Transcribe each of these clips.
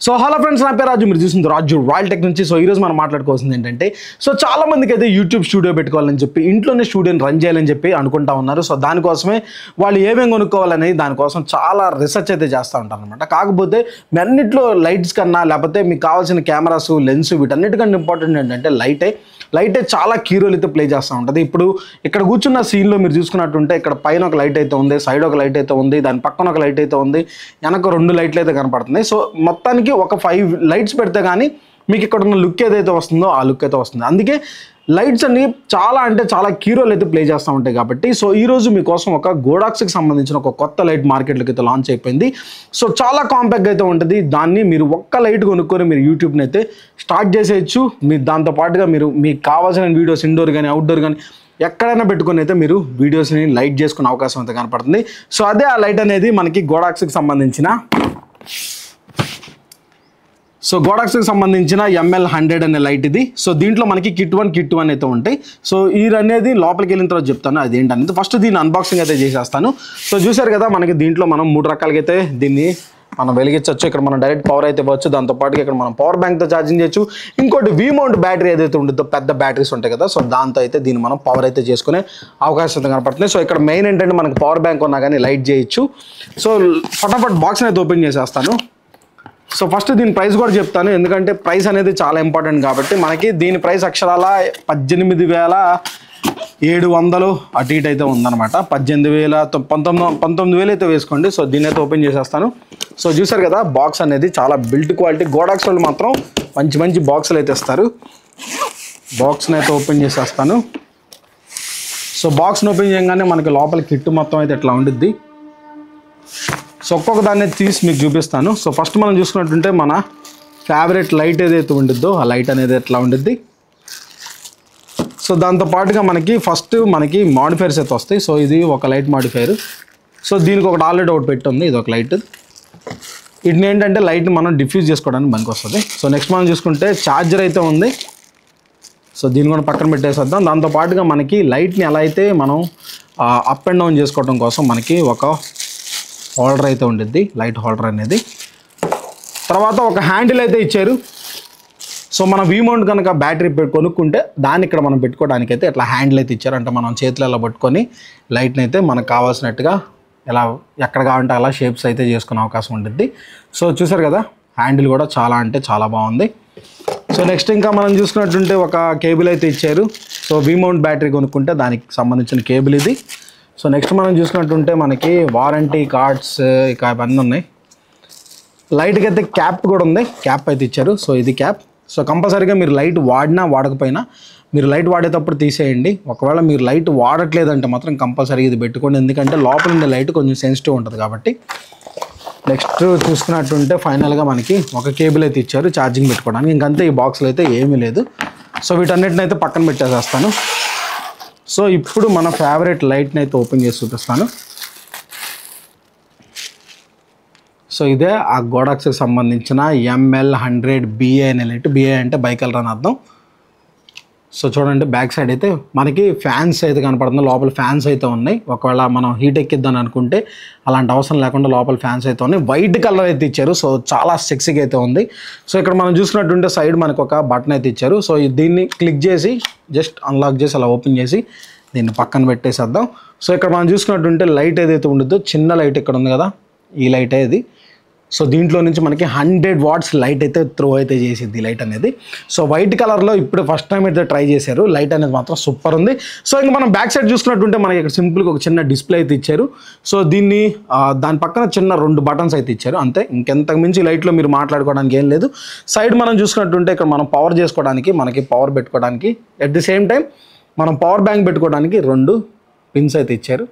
so hello friends నా పేరు రాజు మీరు చూసింది రాజు రాయల్ టెక్ నుంచి సో ఈరోజు మనం మాట్లాడుకోవాల్సింది ఏంటంటే సో చాలా మందికి అయితే యూట్యూబ్ స్టూడియో పెట్టుకోవాలని చెప్పి ఇంట్లోనే స్టూడియోని రన్ చేయాలని చెప్పి అనుకుంటా ఉన్నారు సో దానికోసమే వాళ్ళు ఏమేమి కొనుక్కోవాలనేది దానికోసం చాలా రీసెర్చ్ అయితే చేస్తూ ఉంటారు అనమాట కాకపోతే మీ అన్నిట్లో లైట్స్ కన్నా లేకపోతే మీకు కావాల్సిన కెమెరాస్ లెన్స్ వీటన్నిటికన్నా ఇంపార్టెంట్ ఏంటంటే లైటే లైటే చాలా కీ రోల్ అయితే ప్లే చేస్తూ ఉంటుంది ఇప్పుడు ఇక్కడ కూర్చున్న సీన్లో మీరు చూసుకున్నట్టుంటే ఇక్కడ పైన ఒక లైట్ అయితే ఉంది సైడ్ ఒక లైట్ అయితే ఉంది దాని పక్కన ఒక లైట్ అయితే ఉంది వెనక రెండు లైట్లు అయితే కనపడుతున్నాయి సో మొత్తానికి ఒక ఫైవ్ లైట్స్ పెడితే కానీ మీకు ఇక్కడ ఉన్న లుక్ ఏదైతే వస్తుందో ఆ లుక్ అయితే వస్తుంది అందుకే లైట్స్ అన్ని చాలా అంటే చాలా కీరోలు అయితే ప్లే చేస్తూ ఉంటాయి కాబట్టి సో ఈ రోజు మీకోసం ఒక గోడాక్స్కి సంబంధించిన ఒక కొత్త లైట్ మార్కెట్లోకి అయితే లాంచ్ అయిపోయింది సో చాలా కాంపాక్ట్ అయితే ఉంటుంది దాన్ని మీరు ఒక్క లైట్ కొనుక్కొని మీరు యూట్యూబ్ని అయితే స్టార్ట్ చేసేయచ్చు మీరు దాంతో పాటుగా మీరు మీకు కావాల్సిన వీడియోస్ ఇండోర్ కానీ అవుట్డోర్ కానీ ఎక్కడైనా పెట్టుకొని అయితే మీరు వీడియోస్ని లైట్ చేసుకునే అవకాశం అయితే కనపడుతుంది సో అదే ఆ లైట్ అనేది మనకి గోడాక్స్కి సంబంధించిన సో గోడాక్స్కి సంబంధించిన ఎంఎల్ హండ్రెడ్ అనే లైట్ ఇది సో దీంట్లో మనకి కిట్ వన్ కిట్ వన్ అయితే ఉంటాయి సో ఇది అనేది లోపలికి వెళ్ళిన తర్వాత చెప్తాను అది ఏంటనేది ఫస్ట్ దీన్ని అన్బాక్సింగ్ అయితే చేసేస్తాను సో చూసారు కదా మనకి దీంట్లో మనం మూడు రకాలుగా అయితే దీన్ని మనం వెలిగించవచ్చు ఇక్కడ మనం డైరెక్ట్ పవర్ అయితే ఇవ్వచ్చు దాంతో పాటుగా ఇక్కడ మనం పవర్ బ్యాంక్తో ఛార్జింగ్ చేయొచ్చు ఇంకోటి వీ మౌంట్ బ్యాటరీ ఏదైతే ఉంటుందో పెద్ద బ్యాటరీస్ ఉంటాయి కదా సో దాంతో అయితే దీన్ని మనం పవర్ అయితే చేసుకునే అవకాశం అయితే కనపడుతుంది సో ఇక్కడ మెయిన్ ఏంటంటే మనకి పవర్ బ్యాంక్ ఉన్నా కానీ లైట్ చేయొచ్చు సో ఫటాఫట్ బాక్స్ని అయితే ఓపెన్ చేసేస్తాను సో ఫస్ట్ దీని ప్రైస్ కూడా చెప్తాను ఎందుకంటే ప్రైస్ అనేది చాలా ఇంపార్టెంట్ కాబట్టి మనకి దీని ప్రైస్ అక్షరాల పద్దెనిమిది వేల ఏడు వందలు అటు ఇటు అయితే ఉందన్నమాట పద్దెనిమిది వేల తొ- పంతొమ్మిది పంతొమ్మిది వేలు అయితే వేసుకోండి సో దీన్ని అయితే ఓపెన్ చేసేస్తాను సో చూసారు కదా బాక్స్ అనేది చాలా బిల్ట్ క్వాలిటీ గోడాక్స్ వాళ్ళు మాత్రం మంచి మంచి బాక్సులు అయితే ఇస్తారు బాక్స్ని అయితే ఓపెన్ చేసేస్తాను సో బాక్స్ని ఓపెన్ చేయగానే మనకి లోపల కిట్ మొత్తం అయితే ఇట్లా ఉండిద్ది సో ఒక్కొక్క దాన్ని తీసి మీకు చూపిస్తాను సో ఫస్ట్ మనం చూసుకున్నట్టుంటే మన ఫేవరెట్ లైట్ ఏదైతే ఉండిద్దో ఆ లైట్ అనేది ఎట్లా ఉండిద్ది సో దాంతో పాటుగా మనకి ఫస్ట్ మనకి మాడిఫైర్స్ అయితే వస్తాయి సో ఇది ఒక లైట్ మాడిఫైర్ సో దీనికి ఒకటి ఆల్రెడీ ఒకటి పెట్టి ఉంది ఇది ఒక లైట్ వీటిని ఏంటంటే లైట్ని మనం డిఫ్యూజ్ చేసుకోవడానికి పనికి వస్తుంది సో నెక్స్ట్ మనం చూసుకుంటే ఛార్జర్ అయితే ఉంది సో దీన్ని కూడా పక్కన పెట్టేసేద్దాం దాంతో పాటుగా మనకి లైట్ని ఎలా అయితే మనం అప్ అండ్ డౌన్ చేసుకోవడం కోసం మనకి ఒక హోల్డర్ అయితే ఉండిద్ది లైట్ హోల్డర్ అనేది తర్వాత ఒక హ్యాండిల్ అయితే ఇచ్చారు సో మన వీమౌంట్ కనుక బ్యాటరీ పె- కొనుక్కుంటే దాన్ని ఇక్కడ మనం పెట్టుకోవడానికి అయితే ఇట్లా హ్యాండిల్ అయితే ఇచ్చారు అంటే మనం చేతిలో ఇలా పట్టుకొని లైట్ని అయితే మనకు కావాల్సినట్టుగా ఎలా ఎక్కడ కావాలంటే అలా షేప్స్ అయితే చేసుకునే అవకాశం ఉంటుంది సో చూసారు కదా హ్యాండిల్ కూడా చాలా అంటే చాలా బాగుంది సో నెక్స్ట్ ఇంకా మనం చూసుకున్నట్టుంటే ఒక కేబుల్ అయితే ఇచ్చారు సో వీమౌంట్ బ్యాటరీ కొనుక్కుంటే దానికి సంబంధించిన కేబుల్ ఇది సో నెక్స్ట్ మనం చూసుకున్నట్టుంటే మనకి వారంటీ కార్డ్స్ ఇక అవన్నీ ఉన్నాయి లైట్కి అయితే క్యాప్ కూడా ఉంది క్యాప్ అయితే ఇచ్చారు సో ఇది క్యాప్ సో కంపల్సరీగా మీరు లైట్ వాడినా వాడకపోయినా మీరు లైట్ వాడేటప్పుడు తీసేయండి ఒకవేళ మీరు లైట్ వాడట్లేదంటే మాత్రం కంపల్సరీగా ఇది పెట్టుకోండి ఎందుకంటే లోపల ఉండే లైట్ కొంచెం సెన్సిటివ్ ఉంటుంది కాబట్టి నెక్స్ట్ చూసుకున్నట్టుంటే ఫైనల్గా మనకి ఒక కేబుల్ అయితే ఇచ్చారు ఛార్జింగ్ పెట్టుకోవడానికి ఇంకంతే ఈ బాక్స్లో అయితే ఏమీ లేదు సో వీటన్నిటిని అయితే పక్కన పెట్టేసేస్తాను సో ఇప్పుడు మన ఫేవరెట్ లైట్ని అయితే ఓపెన్ చేసి చూపిస్తాను సో ఇదే ఆ గోడాక్స్కి సంబంధించిన ఎంఎల్ హండ్రెడ్ బిఏ అనే లైట్ బిఏ అంటే బైకల్ రన్ అర్థం సో చూడండి బ్యాక్ సైడ్ అయితే మనకి ఫ్యాన్స్ అయితే కనపడుతుంది లోపల ఫ్యాన్స్ అయితే ఉన్నాయి ఒకవేళ మనం హీట్ ఎక్కిద్దాం అనుకుంటే అలాంటి అవసరం లేకుండా లోపల ఫ్యాన్స్ అయితే ఉన్నాయి వైట్ కలర్ అయితే ఇచ్చారు సో చాలా సెక్సీగా అయితే ఉంది సో ఇక్కడ మనం చూసుకున్నట్టుంటే సైడ్ మనకు ఒక బటన్ అయితే ఇచ్చారు సో ఈ దీన్ని క్లిక్ చేసి జస్ట్ అన్లాక్ చేసి అలా ఓపెన్ చేసి దీన్ని పక్కన పెట్టేసేద్దాం సో ఇక్కడ మనం చూసుకున్నట్టుంటే లైట్ ఏదైతే ఉంటుందో చిన్న లైట్ ఇక్కడ ఉంది కదా ఈ లైటే ఇది సో దీంట్లో నుంచి మనకి హండ్రెడ్ వాట్స్ లైట్ అయితే త్రో అయితే చేసింది లైట్ అనేది సో వైట్ కలర్లో ఇప్పుడు ఫస్ట్ టైం అయితే ట్రై చేశారు లైట్ అనేది మాత్రం సూపర్ ఉంది సో ఇంకా మనం బ్యాక్ సైడ్ చూసుకున్నట్టుంటే మనకి ఇక్కడ సింపుల్గా ఒక చిన్న డిస్ప్లే అయితే ఇచ్చారు సో దీన్ని ఆ, దాని పక్కన చిన్న రెండు బటన్స్ అయితే ఇచ్చారు అంతే ఇంకెంతకు మించి లైట్లో మీరు మాట్లాడుకోవడానికి ఏం లేదు సైడ్ మనం చూసుకున్నట్టుంటే ఇక్కడ మనం పవర్ చేసుకోవడానికి మనకి పవర్ పెట్టుకోవడానికి అట్ ది సేమ్ టైం మనం పవర్ బ్యాంక్ పెట్టుకోవడానికి రెండు పిన్స్ అయితే ఇచ్చారు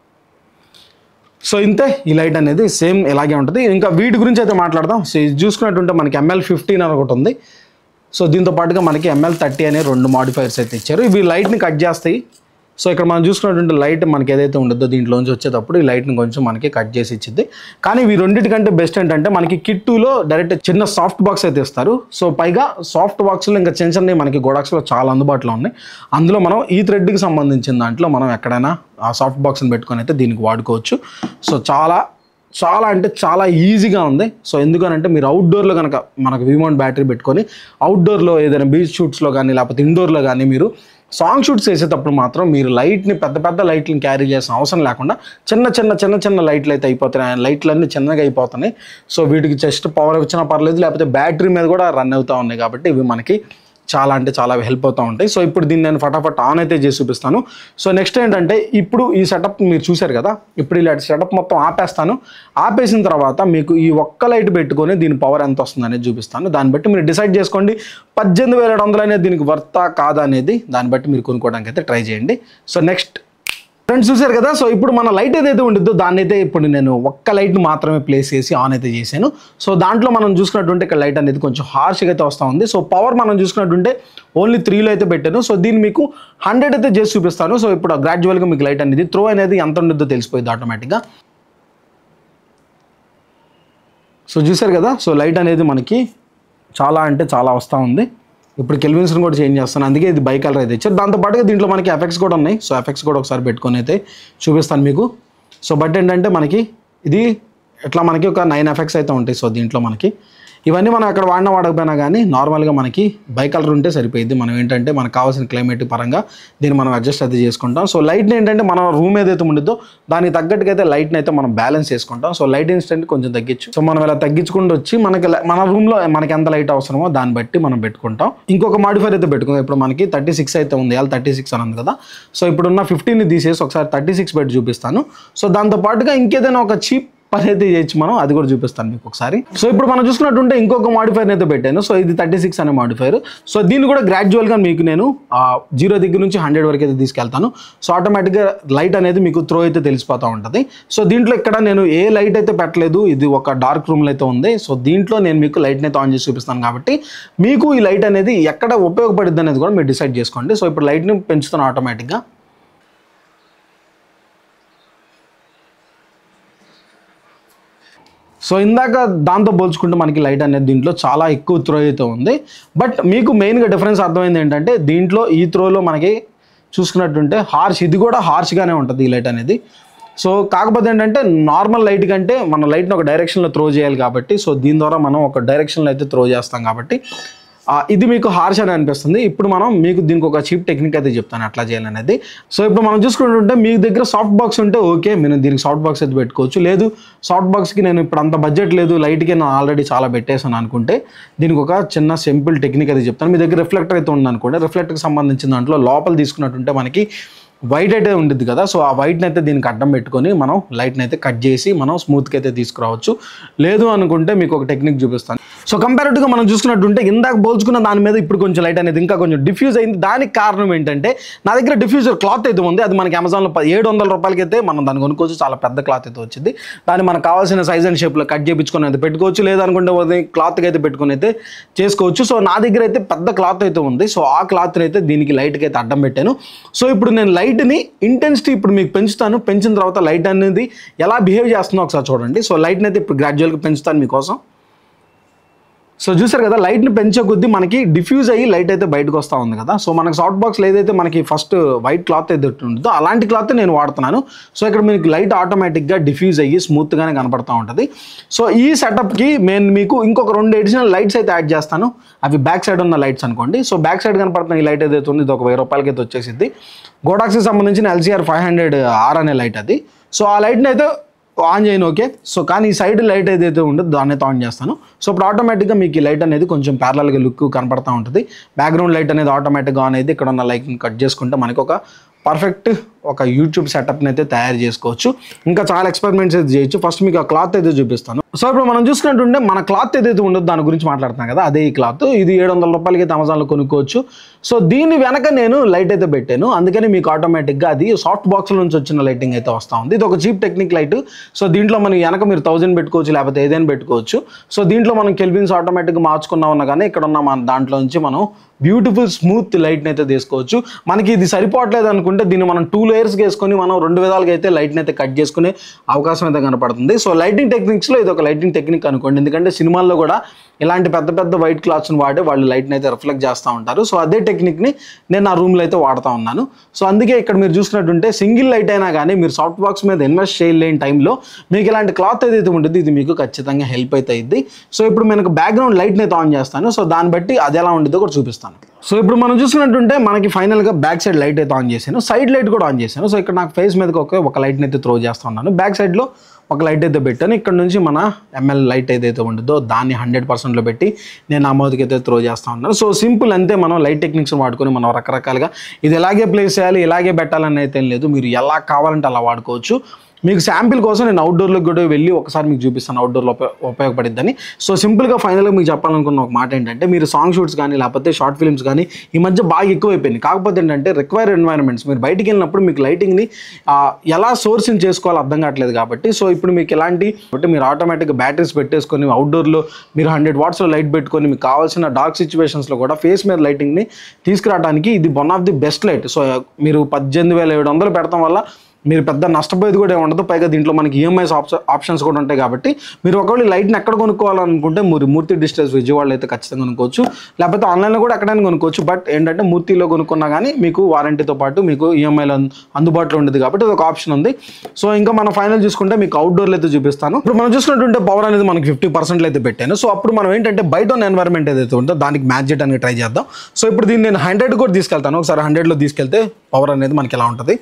సో ఇంతే ఈ లైట్ అనేది సేమ్ ఇలాగే ఉంటుంది ఇంకా వీటి గురించి అయితే మాట్లాడదాం సో ఇది చూసుకున్నట్టుంటే మనకి ఎంఎల్ ఫిఫ్టీన్ అని ఒకటి ఉంది సో దీంతో పాటుగా మనకి ఎంఎల్ థర్టీ అనే రెండు మాడిఫైర్స్ అయితే ఇచ్చారు ఇవి లైట్ని కట్ చేస్తాయి సో ఇక్కడ మనం చూసుకున్నటువంటి లైట్ మనకి ఏదైతే ఉండదో దీంట్లోంచి వచ్చేటప్పుడు ఈ లైట్ని కొంచెం మనకి కట్ చేసి ఇచ్చింది కానీ ఇవి రెండింటికంటే బెస్ట్ ఏంటంటే మనకి కిట్టులో డైరెక్ట్ చిన్న సాఫ్ట్ బాక్స్ అయితే ఇస్తారు సో పైగా సాఫ్ట్ బాక్స్లో ఇంకా చిన్న చిన్నవి మనకి గోడాక్స్లో చాలా అందుబాటులో ఉన్నాయి అందులో మనం ఈ థ్రెడ్కి సంబంధించిన దాంట్లో మనం ఎక్కడైనా ఆ సాఫ్ట్ బాక్స్ని పెట్టుకొని అయితే దీనికి వాడుకోవచ్చు సో చాలా చాలా అంటే చాలా ఈజీగా ఉంది సో ఎందుకనంటే మీరు అవుట్డోర్లో కనుక మనకు విమౌంట్ బ్యాటరీ పెట్టుకొని అవుట్డోర్లో ఏదైనా బీచ్ షూట్స్లో కానీ లేకపోతే ఇండోర్లో కానీ మీరు సాంగ్ షూట్స్ వేసేటప్పుడు మాత్రం మీరు లైట్ని పెద్ద పెద్ద లైట్ని క్యారీ చేసిన అవసరం లేకుండా చిన్న చిన్న చిన్న చిన్న లైట్లు అయితే అయిపోతున్నాయి ఆ లైట్లు అన్నీ చిన్నగా అయిపోతున్నాయి సో వీటికి జస్ట్ పవర్ వచ్చినా పర్లేదు లేకపోతే బ్యాటరీ మీద కూడా రన్ అవుతూ ఉన్నాయి కాబట్టి ఇవి మనకి చాలా అంటే చాలా హెల్ప్ అవుతూ ఉంటాయి సో ఇప్పుడు దీన్ని నేను ఫటాఫట్ ఆన్ అయితే చేసి చూపిస్తాను సో నెక్స్ట్ ఏంటంటే ఇప్పుడు ఈ సెటప్ మీరు చూశారు కదా ఇప్పుడు ఇలాంటి సెటప్ మొత్తం ఆపేస్తాను ఆపేసిన తర్వాత మీకు ఈ ఒక్క లైట్ పెట్టుకొని దీని పవర్ ఎంత వస్తుంది అనేది చూపిస్తాను దాన్ని బట్టి మీరు డిసైడ్ చేసుకోండి పద్దెనిమిది వేల ఏడు వందలు అనేది దీనికి వర్తా కాదా అనేది దాన్ని బట్టి మీరు కొనుక్కోవడానికి అయితే ట్రై చేయండి సో నెక్స్ట్ ఫ్రెండ్స్ చూశారు కదా సో ఇప్పుడు మన లైట్ ఏదైతే ఉంటుందో దాన్ని అయితే ఇప్పుడు నేను ఒక్క లైట్ని మాత్రమే ప్లేస్ చేసి ఆన్ అయితే చేశాను సో దాంట్లో మనం చూసుకున్నట్టుంటే ఇక్కడ లైట్ అనేది కొంచెం హార్ష్గా అయితే వస్తూ ఉంది సో పవర్ మనం చూసుకున్నట్టుంటే ఓన్లీ త్రీలో అయితే పెట్టాను సో దీన్ని మీకు హండ్రెడ్ అయితే చేసి చూపిస్తాను సో ఇప్పుడు గ్రాడ్యువల్గా మీకు లైట్ అనేది త్రో అనేది ఎంత ఉంటుందో తెలిసిపోయింది ఆటోమేటిక్గా సో చూశారు కదా సో లైట్ అనేది మనకి చాలా అంటే చాలా వస్తూ ఉంది ఇప్పుడు కెల్విన్స్ని కూడా చేంజ్ చేస్తాను అందుకే ఇది బై కలర్ అయితే ఇచ్చారు దాంతోపాటుగా దీంట్లో మనకి ఎఫెక్ట్స్ కూడా ఉన్నాయి సో ఎఫెక్ట్స్ కూడా ఒకసారి పెట్టుకొని అయితే చూపిస్తాను మీకు సో బట్ ఏంటంటే మనకి ఇది ఇట్లా మనకి ఒక నైన్ ఎఫెక్ట్స్ అయితే ఉంటాయి సో దీంట్లో మనకి ఇవన్నీ మనం అక్కడ వాడినా వాడకపోయినా కానీ నార్మల్గా మనకి బై కలర్ ఉంటే సరిపోయింది మనం ఏంటంటే మనకు కావాల్సిన క్లైమేట్ పరంగా దీన్ని మనం అడ్జస్ట్ అయితే చేసుకుంటాం సో లైట్ని ఏంటంటే మన రూమ్ ఏదైతే ఉండిద్దో దానికి తగ్గట్టుగా అయితే లైట్ని అయితే మనం బ్యాలెన్స్ చేసుకుంటాం సో లైట్ ఇన్స్టెంట్ కొంచెం తగ్గించు సో మనం ఇలా తగ్గించుకుంటూ వచ్చి మనకి లై- మన రూమ్లో మనకి ఎంత లైట్ అవసరమో దాన్ని బట్టి మనం పెట్టుకుంటాం ఇంకొక మాడిఫైర్ అయితే పెట్టుకుందాం ఇప్పుడు మనకి థర్టీ సిక్స్ అయితే ఉంది ఇవాళ థర్టీ సిక్స్ అని ఉంది కదా సో ఇప్పుడున్న ఫిఫ్టీని తీసేసి ఒకసారి థర్టీ సిక్స్ పెట్టి చూపిస్తాను సో దాంతో పాటుగా ఇంకేదైనా ఒక చీప్ పని అయితే చేయొచ్చు మనం అది కూడా చూపిస్తాను మీకు ఒకసారి సో ఇప్పుడు మనం చూసుకున్నట్టుంటే ఇంకొక మాడిఫైర్ అయితే పెట్టాను సో ఇది థర్టీ సిక్స్ అనే మాడిఫైర్ సో దీన్ని కూడా గ్రాడ్యువల్గా మీకు నేను జీరో దగ్గర నుంచి హండ్రెడ్ వరకు అయితే తీసుకెళ్తాను సో ఆటోమేటిక్గా లైట్ అనేది మీకు త్రో అయితే తెలిసిపోతూ ఉంటుంది సో దీంట్లో ఇక్కడ నేను ఏ లైట్ అయితే పెట్టలేదు ఇది ఒక డార్క్ రూమ్లో అయితే ఉంది సో దీంట్లో నేను మీకు లైట్ని అయితే ఆన్ చేసి చూపిస్తాను కాబట్టి మీకు ఈ లైట్ అనేది ఎక్కడ ఉపయోగపడుద్ది అనేది కూడా మీరు డిసైడ్ చేసుకోండి సో ఇప్పుడు లైట్ని పెంచుతాను ఆటోమేటిక్గా సో ఇందాక దాంతో పోల్చుకుంటే మనకి లైట్ అనేది దీంట్లో చాలా ఎక్కువ త్రో అయితే ఉంది బట్ మీకు మెయిన్గా డిఫరెన్స్ అర్థమైంది ఏంటంటే దీంట్లో ఈ త్రోలో మనకి చూసుకున్నట్టుంటే హార్ష్ ఇది కూడా హార్ష్గానే ఉంటుంది ఈ లైట్ అనేది సో కాకపోతే ఏంటంటే నార్మల్ లైట్ కంటే మన లైట్ని ఒక డైరెక్షన్లో త్రో చేయాలి కాబట్టి సో దీని ద్వారా మనం ఒక డైరెక్షన్లో అయితే త్రో చేస్తాం కాబట్టి ఆ, ఇది మీకు హార్ష్ అని అనిపిస్తుంది ఇప్పుడు మనం మీకు దీనికి ఒక చీప్ టెక్నిక్ అయితే చెప్తాను అట్లా చేయాలనేది సో ఇప్పుడు మనం చూసుకుంటుంటే మీ దగ్గర సాఫ్ట్ బాక్స్ ఉంటే ఓకే నేను దీనికి సాఫ్ట్ బాక్స్ అయితే పెట్టుకోవచ్చు లేదు సాఫ్ట్ బాక్స్కి నేను ఇప్పుడు అంత బడ్జెట్ లేదు లైట్కి నేను ఆల్రెడీ చాలా పెట్టేసాను అనుకుంటే దీనికి ఒక చిన్న సింపుల్ టెక్నిక్ అయితే చెప్తాను మీ దగ్గర రిఫ్లెక్టర్ అయితే ఉంది అనుకోండి రిఫ్లెక్టర్కి సంబంధించిన దాంట్లో లోపల తీసుకున్నట్టుంటే మనకి వైట్ అయితే ఉంటుంది కదా సో ఆ వైట్ని అయితే దీనికి అడ్డం పెట్టుకొని మనం లైట్ని అయితే కట్ చేసి మనం స్మూత్గా అయితే తీసుకురావచ్చు లేదు అనుకుంటే మీకు ఒక టెక్నిక్ చూపిస్తాను సో కంపారిటివ్గా మనం చూసుకున్నట్టుంటే ఇందాక పోల్చుకున్న దాని మీద ఇప్పుడు కొంచెం లైట్ అనేది ఇంకా కొంచెం డిఫ్యూజ్ అయింది దానికి కారణం ఏంటంటే నా దగ్గర డిఫ్యూజర్ క్లాత్ అయితే ఉంది అది మనకి అమెజాన్లో ఏడు వందల రూపాయలకి అయితే మనం దాన్ని కొనుక్కోవచ్చు చాలా పెద్ద క్లాత్ అయితే వచ్చింది దాన్ని మనకు కావాల్సిన సైజ్ అండ్ షేప్లో కట్ చేయించుకొని అయితే పెట్టుకోవచ్చు లేదనుకుంటే క్లాత్కి అయితే పెట్టుకొని అయితే చేసుకోవచ్చు సో నా దగ్గర అయితే పెద్ద క్లాత్ అయితే ఉంది సో ఆ క్లాత్ని అయితే దీనికి లైట్కి అయితే అడ్డం పెట్టాను సో ఇప్పుడు నేను లైట్ని ఇంటెన్సిటీ ఇప్పుడు మీకు పెంచుతాను పెంచిన తర్వాత లైట్ అనేది ఎలా బిహేవ్ చేస్తుందో ఒకసారి చూడండి సో లైట్ని అయితే ఇప్పుడు గ్రాడ్యువల్గా పెంచుతాను మీకోసం సో చూసారు కదా లైట్ని పెంచే కొద్దీ మనకి డిఫ్యూజ్ అయ్యి లైట్ అయితే బయటకు వస్తూ ఉంది కదా సో మనకి సాఫ్ట్ బాక్స్లో ఏదైతే మనకి ఫస్ట్ వైట్ క్లాత్ ఏదైతే ఉంటుందో అలాంటి క్లాత్ నేను వాడుతున్నాను సో ఇక్కడ మీకు లైట్ ఆటోమేటిక్గా డిఫ్యూజ్ అయ్యి స్మూత్గానే కనపడతా ఉంటుంది సో ఈ సెటప్కి నేను మీకు ఇంకొక రెండు ఎడిషనల్ లైట్స్ అయితే యాడ్ చేస్తాను అవి బ్యాక్ సైడ్ ఉన్న లైట్స్ అనుకోండి సో బ్యాక్ సైడ్ కనపడుతున్న ఈ లైట్ ఏదైతే ఉంది ఇది ఒక వెయ్యి రూపాయలకి అయితే వచ్చేసింది గోడాక్స్కి సంబంధించిన ఎల్సీఆర్ ఫైవ్ హండ్రెడ్ ఆర్ అనే లైట్ అది సో ఆ లైట్ని అయితే ఆన్ చేయను ఓకే సో కానీ ఈ సైడ్ లైట్ ఏదైతే ఉంటుందో దాన్ని అయితే ఆన్ చేస్తాను సో ఇప్పుడు ఆటోమేటిక్గా మీకు ఈ లైట్ అనేది కొంచెం ప్యారలల్గా లుక్ కనపడతా ఉంటుంది బ్యాక్గ్రౌండ్ లైట్ అనేది ఆటోమేటిక్గా ఆన్ అయితే ఇక్కడ ఉన్న లైట్ని కట్ చేసుకుంటే మనకి ఒక పర్ఫెక్ట్ ఒక యూట్యూబ్ సెటప్ని అయితే తయారు చేసుకోవచ్చు ఇంకా చాలా ఎక్స్పెరిమెంట్స్ అయితే చేయొచ్చు ఫస్ట్ మీకు ఆ క్లాత్ అయితే చూపిస్తాను సో ఇప్పుడు మనం చూసుకుంటుంటే మన క్లాత్ ఏదైతే ఉండదో దాని గురించి మాట్లాడుతున్నాం కదా అదే ఈ క్లాత్ ఇది ఏడు వందల రూపాయలకి అయితే అమెజాన్లో కొనుక్కోవచ్చు సో దీని వెనక నేను లైట్ అయితే పెట్టాను అందుకని మీకు ఆటోమేటిక్గా అది సాఫ్ట్ బాక్స్ నుంచి వచ్చిన లైటింగ్ అయితే వస్తూ ఉంది ఇది ఒక చీప్ టెక్నిక్ లైట్ సో దీంట్లో మనం వెనక మీరు థౌజండ్ పెట్టుకోవచ్చు లేకపోతే ఏదైనా పెట్టుకోవచ్చు సో దీంట్లో మనం కెల్విన్స్ ఆటోమేటిక్గా మార్చుకున్నా ఉన్నా కానీ ఇక్కడ ఉన్న మన దాంట్లో నుంచి మనం బ్యూటిఫుల్ స్మూత్ లైట్ని అయితే తీసుకోవచ్చు మనకి ఇది సరిపోవట్లేదు అనుకుంటే దీన్ని మనం టూ లేయర్స్కి వేసుకొని మనం రెండు విధాలుగా అయితే లైట్ని అయితే కట్ చేసుకునే అవకాశం అయితే కనపడుతుంది సో లైటింగ్ టెక్నిక్స్లో ఇది ఒక లైటింగ్ టెక్నిక్ అనుకోండి ఎందుకంటే సినిమాల్లో కూడా ఇలాంటి పెద్ద పెద్ద వైట్ క్లాత్స్ని వాడి వాళ్ళు లైట్ని అయితే రిఫ్లెక్ట్ చేస్తూ ఉంటారు సో అదే టెక్నిక్ని నేను నా రూమ్లో అయితే వాడుతూ ఉన్నాను సో అందుకే ఇక్కడ మీరు చూసినట్టుంటే సింగిల్ లైట్ అయినా కానీ మీరు సాఫ్ట్ బాక్స్ మీద ఇన్వెస్ట్ చేయలేని టైంలో మీకు ఇలాంటి క్లాత్ ఏదైతే ఉంటుంది ఇది మీకు ఖచ్చితంగా హెల్ప్ అవుతుంది సో ఇప్పుడు మనకు బ్యాక్గ్రౌండ్ లైట్ని అయితే ఆన్ చేస్తాను సో దాన్ని బట్టి అది ఎలా ఉంటుందో కూడా చూపిస్తాను సో ఇప్పుడు మనం చూసుకున్నట్టుంటే మనకి ఫైనల్గా బ్యాక్ సైడ్ లైట్ అయితే ఆన్ చేశాను సైడ్ లైట్ కూడా ఆన్ చేశాను సో ఇక్కడ నాకు ఫేస్ మీదకి ఒక ఒక లైట్ని అయితే త్రో చేస్తా ఉన్నాను బ్యాక్ సైడ్లో ఒక లైట్ అయితే పెట్టాను ఇక్కడ నుంచి మన ఎంఎల్ లైట్ ఏదైతే ఉంటుందో దాన్ని హండ్రెడ్ పర్సెంట్లో పెట్టి నేను ఆ మౌత్కి అయితే త్రో చేస్తూ ఉన్నాను సో సింపుల్ అంతే మనం లైట్ టెక్నిక్స్ వాడుకొని మనం రకరకాలుగా ఇది ఎలాగే ప్లేస్ చేయాలి ఇలాగే పెట్టాలని అయితే ఏం లేదు మీరు ఎలా కావాలంటే అలా వాడుకోవచ్చు మీకు శాంపిల్ కోసం నేను అవుట్డోర్లోకి కూడా వెళ్ళి ఒకసారి మీకు చూపిస్తాను అవుట్డోర్లో ఉప ఉపయోగపడిద్దని సో సింపుల్గా ఫైనల్గా మీకు చెప్పాలనుకున్న ఒక మాట ఏంటంటే మీరు సాంగ్ షూట్స్ కానీ లేకపోతే షార్ట్ ఫిల్మ్స్ కానీ ఈ మధ్య బాగా ఎక్కువైపోయింది కాకపోతే ఏంటంటే రిక్వైర్ ఎన్వైరన్మెంట్స్ మీరు బయటికి వెళ్ళినప్పుడు మీకు లైటింగ్ని ఎలా సోర్సింగ్ చేసుకోవాలో అర్థం కావట్లేదు కాబట్టి సో ఇప్పుడు మీకు ఎలాంటి అంటే మీరు ఆటోమేటిక్గా బ్యాటరీస్ పెట్టేసుకొని అవుట్డోర్లో మీరు హండ్రెడ్ వాట్స్లో లైట్ పెట్టుకొని మీకు కావాల్సిన డార్క్ సిచ్యువేషన్స్లో కూడా ఫేస్ మీద లైటింగ్ని తీసుకురావడానికి ఇది one of the best light so మీరు పద్దెనిమిది వేల ఏడు వందలు పెడతాం వల్ల మీరు పెద్ద నష్టపోయేది కూడా ఏమి ఉండదు పైగా దీంట్లో మనకి ఈఎంఐస్ ఆప్షన్స్ కూడా ఉంటాయి కాబట్టి మీరు ఒకవేళ ఈ లైట్ని ఎక్కడ కొనుక్కోవాలనుకుంటే మీరు మూర్తి డిజిటల్స్ విజయవాడలో అయితే ఖచ్చితంగా కొనుక్కోవచ్చు లేకపోతే ఆన్లైన్లో కూడా ఎక్కడైనా కొనుక్కోవచ్చు బట్ ఏంటంటే మూర్తిలో కొనుక్కున్నా కానీ మీకు వారంటీతో పాటు మీకు ఈఎంఐలో అందుబాటులో ఉండేది కాబట్టి ఇది ఒక ఆప్షన్ ఉంది సో ఇంకా మనం ఫైనల్ చూసుకుంటే మీకు అవుట్డోర్లో అయితే చూపిస్తాను ఇప్పుడు మనం చూసుకున్నట్టుంటే పవర్ అనేది మనకి ఫిఫ్టీ పర్సెంట్లో అయితే పెట్టాను సో అప్పుడు మనం ఏంటంటే బయట ఉన్న ఎన్వైర్మెంట్ ఏదైతే ఉందో దానికి మ్యాచ్ చేయడానికి ట్రై చేద్దాం సో ఇప్పుడు దీన్ని నేను హండ్రెడ్ కూడా తీసుకెళ్తాను ఒకసారి హండ్రెడ్లో తీసుకెళ్తే పవర్ అనేది మనకి ఎలా ఉంటుంది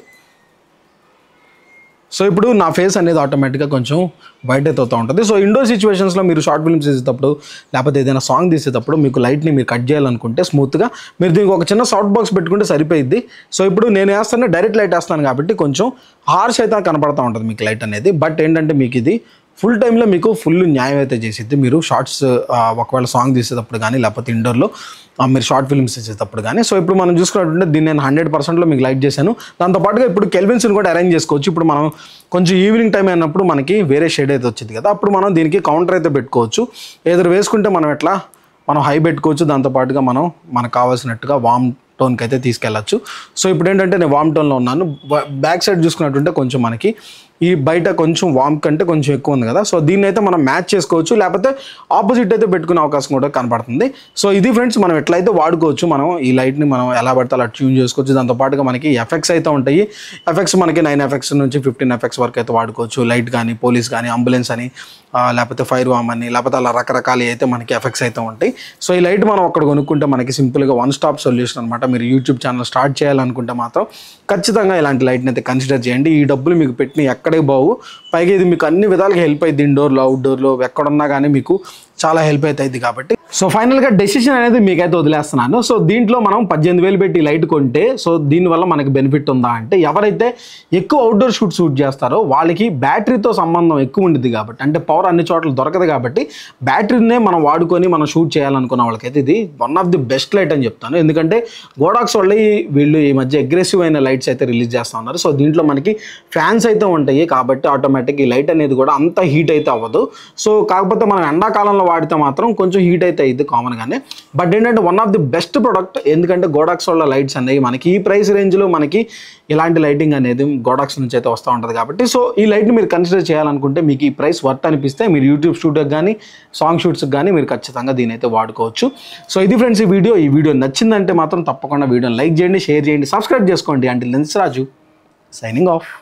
సో ఇప్పుడు నా ఫేస్ అనేది ఆటోమేటిక్గా కొంచెం బయట అవుతూ ఉంటుంది సో ఇండోర్ సిచ్యువేషన్స్లో మీరు షార్ట్ ఫిల్మ్స్ తీసేటప్పుడు లేకపోతే ఏదైనా సాంగ్ తీసేటప్పుడు మీకు లైట్ని మీరు కట్ చేయాలనుకుంటే స్మూత్గా మీరు దీనికి ఒక చిన్న సాఫ్ట్ బాక్స్ పెట్టుకుంటే సరిపోయిద్ది సో ఇప్పుడు నేను వేస్తాను డైరెక్ట్ లైట్ వేస్తాను కాబట్టి కొంచెం హార్ష్ అయితే కనపడతా ఉంటుంది మీకు లైట్ అనేది బట్ ఏంటంటే మీకు ఇది ఫుల్ టైంలో మీకు ఫుల్ న్యాయం అయితే చేసిద్ది మీరు షార్ట్స్ ఒకవేళ సాంగ్ తీసేటప్పుడు కానీ లేకపోతే ఇండోర్లో మీరు షార్ట్ ఫిల్మ్స్ తీసేటప్పుడు కానీ సో ఇప్పుడు మనం చూసుకున్నట్టుంటే దీన్ని నేను హండ్రెడ్ పర్సెంట్లో మీకు లైట్ చేశాను దాంతోపాటుగా ఇప్పుడు కెల్విన్స్ని కూడా అరేంజ్ చేసుకోవచ్చు ఇప్పుడు మనం కొంచెం ఈవినింగ్ టైం అయినప్పుడు మనకి వేరే షేడ్ అయితే వచ్చింది కదా అప్పుడు మనం దీనికి కౌంటర్ అయితే పెట్టుకోవచ్చు ఏదో వేసుకుంటే మనం ఎట్లా మనం హై పెట్టుకోవచ్చు దాంతోపాటుగా మనం మనకు కావాల్సినట్టుగా వామ్ టోన్కి అయితే తీసుకెళ్ళచ్చు సో ఇప్పుడు ఏంటంటే నేను వామ్ టోన్లో ఉన్నాను బ్యాక్ సైడ్ చూసుకున్నట్టుంటే కొంచెం మనకి ఈ బయట కొంచెం వామ్ కంటే కొంచెం ఎక్కువ ఉంది కదా సో దీన్ని అయితే మనం మ్యాచ్ చేసుకోవచ్చు లేకపోతే ఆపోజిట్ అయితే పెట్టుకునే అవకాశం కూడా కనపడుతుంది సో ఇది ఫ్రెండ్స్ మనం ఎట్లయితే వాడుకోవచ్చు మనం ఈ లైట్ని మనం ఎలా పడితే అలా ట్యూన్ చేసుకోవచ్చు దాంతో పాటుగా మనకి ఎఫెక్ట్స్ అయితే ఉంటాయి ఎఫెక్ట్స్ మనకి నైన్ ఎఫెక్ట్స్ నుంచి ఫిఫ్టీన్ ఎఫెక్ట్స్ వరకు అయితే వాడుకోవచ్చు లైట్ కానీ పోలీస్ కానీ అంబులెన్స్ అని ఆ, లేకపోతే ఫైర్ వామ్ అని లేకపోతే అలా రకరకాల అయితే మనకి ఎఫెక్ట్స్ అయితే ఉంటాయి సో ఈ లైట్ మనం అక్కడ కొనుక్కుంటే మనకి సింపుల్గా వన్ స్టాప్ సొల్యూషన్ అనమాట మీరు యూట్యూబ్ ఛానల్ స్టార్ట్ చేయాలనుకుంటే మాత్రం ఖచ్చితంగా ఇలాంటి లైట్ని అయితే కన్సిడర్ చేయండి ఈ డబ్బులు మీకు పెట్టిన ఎక్కడికి బావు పైగా ఇది మీకు అన్ని విధాలుగా హెల్ప్ అయింది ఇండోర్లో అవుట్డోర్లో ఎక్కడున్నా కానీ మీకు చాలా హెల్ప్ అవుతుంది కాబట్టి సో ఫైనల్గా డెసిషన్ అనేది మీకైతే వదిలేస్తున్నాను సో దీంట్లో మనం పద్దెనిమిది వేలు పెట్టి లైట్ కొంటే సో దీనివల్ల మనకి బెనిఫిట్ ఉందా అంటే ఎవరైతే ఎక్కువ అవుట్డోర్ షూట్ షూట్ చేస్తారో వాళ్ళకి బ్యాటరీతో సంబంధం ఎక్కువ ఉండిద్ది కాబట్టి అంటే పవర్ అన్ని చోట్ల దొరకదు కాబట్టి బ్యాటరీనే మనం వాడుకొని మనం షూట్ చేయాలనుకున్న వాళ్ళకైతే ఇది one of the best light అని చెప్తాను ఎందుకంటే గోడాక్స్ వాళ్ళు ఈ- వీళ్ళు ఈ మధ్య అగ్రెసివ్ అయిన లైట్స్ అయితే రిలీజ్ చేస్తూ ఉన్నారు సో దీంట్లో మనకి ఫ్యాన్స్ అయితే ఉంటాయి కాబట్టి ఆటోమేటిక్ ఈ లైట్ అనేది కూడా అంత హీట్ అయితే అవ్వదు సో కాకపోతే మనం ఎండాకాలంలో వాడితే మాత్రం కొంచెం హీట్ అయితే అయ్యింది కామన్గానే బట్ ఏంటంటే one of the best product ఎందుకంటే గోడాక్స్ వాళ్ళ లైట్స్ అనేవి మనకి ఈ ప్రైస్ రేంజ్లో మనకి ఇలాంటి లైటింగ్ అనేది గోడాక్స్ నుంచి అయితే వస్తూ ఉంటుంది కాబట్టి సో ఈ లైట్ని మీరు కన్సిడర్ చేయాలనుకుంటే మీకు ఈ ప్రైస్ వర్త్ అనిపిస్తే మీరు యూట్యూబ్ షూట్కి కానీ సాంగ్ షూట్స్కి కానీ మీరు ఖచ్చితంగా దీని అయితే వాడుకోవచ్చు సో ఇది ఫ్రెండ్స్ ఈ వీడియో ఈ వీడియో నచ్చిందంటే మాత్రం తప్పకుండా వీడియోని లైక్ చేయండి షేర్ చేయండి సబ్స్క్రైబ్ చేసుకోండి అంటే లెన్స్ రాజు సైనింగ్ ఆఫ్